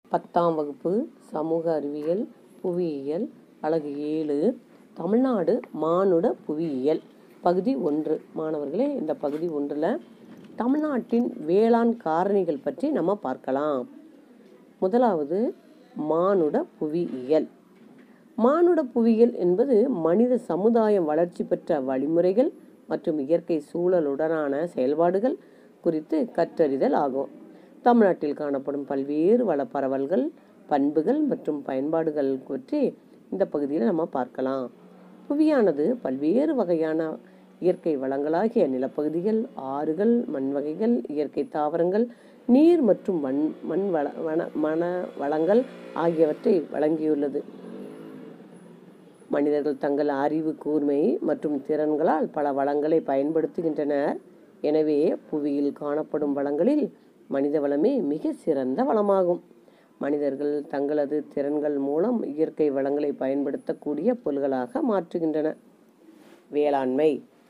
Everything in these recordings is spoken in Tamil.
பத்தாம் வகுப்பு சமூக அறிவியல் புவியியல் அலகு ஏழு தமிழ்நாடு மானுட புவியியல் பகுதி ஒன்று மாணவர்களே இந்த பகுதி ஒன்றில் தமிழ்நாட்டின் வேளாண் காரணிகள் பற்றி நம்ம பார்க்கலாம் முதலாவது மானுட புவியியல் மானுட புவியியல் என்பது மனித சமுதாயம் வளர்ச்சி பெற்ற வழிமுறைகள் மற்றும் இயற்கை சூழலுடனான செயல்பாடுகள் குறித்து கற்றறிதல் ஆகும் தமிழ்நாட்டில் காணப்படும் பல்வேறு வள பரவல்கள் பண்புகள் மற்றும் பயன்பாடுகள் பற்றி இந்த பகுதியில் நம்ம பார்க்கலாம் புவியானது பல்வேறு வகையான இயற்கை வளங்களாகிய நிலப்பகுதிகள் ஆறுகள் மண் வகைகள் இயற்கை தாவரங்கள் நீர் மற்றும் மண் மண் வள வன மன வளங்கள் ஆகியவற்றை வழங்கியுள்ளது மனிதர்கள் தங்கள் அறிவு கூர்மை மற்றும் திறன்களால் பல வளங்களை பயன்படுத்துகின்றனர் எனவே புவியில் காணப்படும் வளங்களில் மனித வளமே மிக சிறந்த வளமாகும் மனிதர்கள் தங்களது திறன்கள் மூலம் இயற்கை வளங்களை பயன்படுத்தக்கூடிய பொருள்களாக மாற்றுகின்றன வேளாண்மை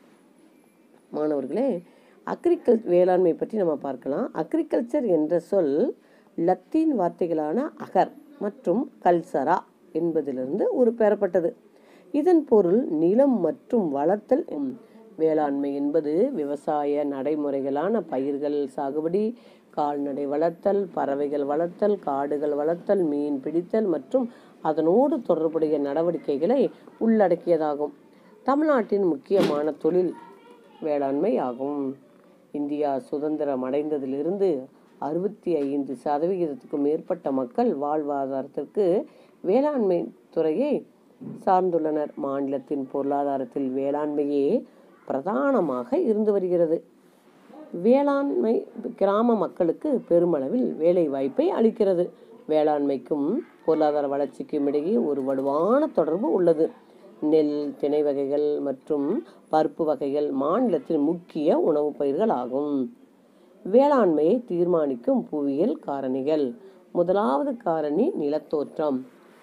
மாணவர்களே அக்ரிகல் வேளாண்மை பற்றி நம்ம பார்க்கலாம் அக்ரிகல்ச்சர் என்ற சொல் லத்தீன் வார்த்தைகளான அகர் மற்றும் கல்சரா என்பதிலிருந்து ஒரு பெறப்பட்டது இதன் பொருள் நிலம் மற்றும் வளர்த்தல் வேளாண்மை என்பது விவசாய நடைமுறைகளான பயிர்கள் சாகுபடி கால்நடை வளர்த்தல் பறவைகள் வளர்த்தல் காடுகள் வளர்த்தல் மீன் பிடித்தல் மற்றும் அதனோடு தொடர்புடைய நடவடிக்கைகளை உள்ளடக்கியதாகும் தமிழ்நாட்டின் முக்கியமான தொழில் வேளாண்மை ஆகும் இந்தியா சுதந்திரம் அடைந்ததிலிருந்து அறுபத்தி ஐந்து சதவிகிதத்துக்கும் மேற்பட்ட மக்கள் வாழ்வாதாரத்திற்கு வேளாண்மை துறையை சார்ந்துள்ளனர் மாநிலத்தின் பொருளாதாரத்தில் வேளாண்மையே பிரதானமாக இருந்து வருகிறது வேளாண்மை கிராம மக்களுக்கு பெருமளவில் வேலை வாய்ப்பை அளிக்கிறது வேளாண்மைக்கும் பொருளாதார வளர்ச்சிக்கும் இடையே ஒரு வலுவான தொடர்பு உள்ளது நெல் திணை வகைகள் மற்றும் பருப்பு வகைகள் மாநிலத்தின் முக்கிய உணவுப் பயிர்கள் ஆகும் வேளாண்மையை தீர்மானிக்கும் புவியியல் காரணிகள் முதலாவது காரணி நிலத்தோற்றம்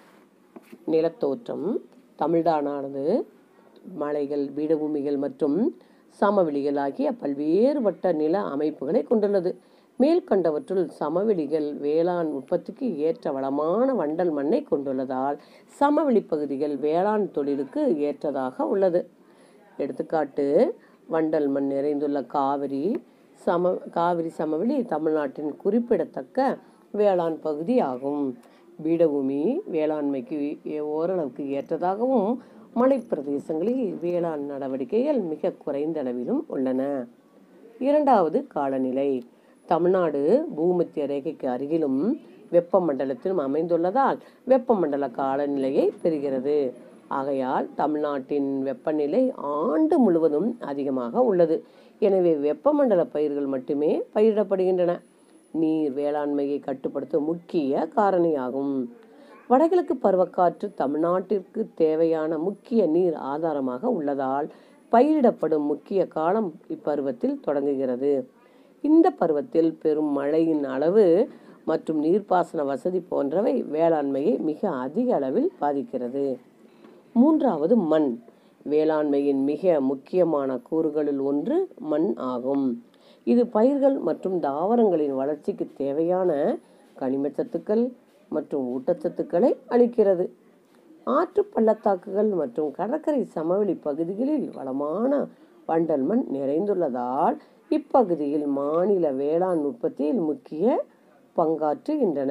நிலத்தோற்றம் தமிழ்நாடானது மலைகள் பீடபூமிகள் மற்றும் சமவெளிகள் ஆகிய பல்வேறுபட்ட நில அமைப்புகளை கொண்டுள்ளது மேற்கண்டவற்றுள் சமவெளிகள் வேளாண் உற்பத்திக்கு ஏற்ற வளமான வண்டல் மண்ணை கொண்டுள்ளதால் சமவெளி பகுதிகள் வேளாண் தொழிலுக்கு ஏற்றதாக உள்ளது எடுத்துக்காட்டு வண்டல் மண் நிறைந்துள்ள காவிரி சம காவிரி சமவெளி தமிழ்நாட்டின் குறிப்பிடத்தக்க வேளாண் பகுதி ஆகும் பீடபூமி வேளாண்மைக்கு ஓரளவுக்கு ஏற்றதாகவும் மலைப்பிரதேசங்களில் வேளாண் நடவடிக்கைகள் மிக குறைந்த அளவிலும் உள்ளன இரண்டாவது காலநிலை தமிழ்நாடு பூமத்திய ரேகைக்கு அருகிலும் வெப்பமண்டலத்திலும் அமைந்துள்ளதால் வெப்பமண்டல காலநிலையை பெறுகிறது ஆகையால் தமிழ்நாட்டின் வெப்பநிலை ஆண்டு முழுவதும் அதிகமாக உள்ளது எனவே வெப்பமண்டல பயிர்கள் மட்டுமே பயிரிடப்படுகின்றன நீர் வேளாண்மையை கட்டுப்படுத்தும் முக்கிய காரணியாகும் வடகிழக்கு பருவக்காற்று தமிழ்நாட்டிற்கு தேவையான முக்கிய நீர் ஆதாரமாக உள்ளதால் பயிரிடப்படும் முக்கிய காலம் இப்பருவத்தில் தொடங்குகிறது இந்த பருவத்தில் பெரும் மழையின் அளவு மற்றும் நீர்ப்பாசன வசதி போன்றவை வேளாண்மையை மிக அதிக அளவில் பாதிக்கிறது மூன்றாவது மண் வேளாண்மையின் மிக முக்கியமான கூறுகளில் ஒன்று மண் ஆகும் இது பயிர்கள் மற்றும் தாவரங்களின் வளர்ச்சிக்கு தேவையான கனிமச்சத்துக்கள் மற்றும் ஊட்டச்சத்துக்களை அளிக்கிறது ஆற்று பள்ளத்தாக்குகள் மற்றும் கடற்கரை சமவெளி பகுதிகளில் வளமான வண்டல் மண் நிறைந்துள்ளதால் இப்பகுதியில் மாநில வேளாண் உற்பத்தியில் முக்கிய பங்காற்றுகின்றன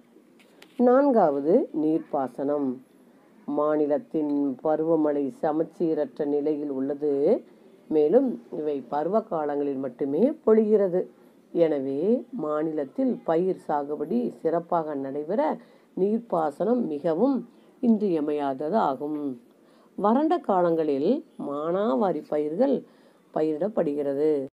நான்காவது நீர்ப்பாசனம் மாநிலத்தின் பருவமழை சமச்சீரற்ற நிலையில் உள்ளது மேலும் இவை பருவ காலங்களில் மட்டுமே பொழிகிறது எனவே மாநிலத்தில் பயிர் சாகுபடி சிறப்பாக நடைபெற நீர்ப்பாசனம் மிகவும் இன்றியமையாதது ஆகும் வறண்ட காலங்களில் மானாவாரி பயிர்கள் பயிரிடப்படுகிறது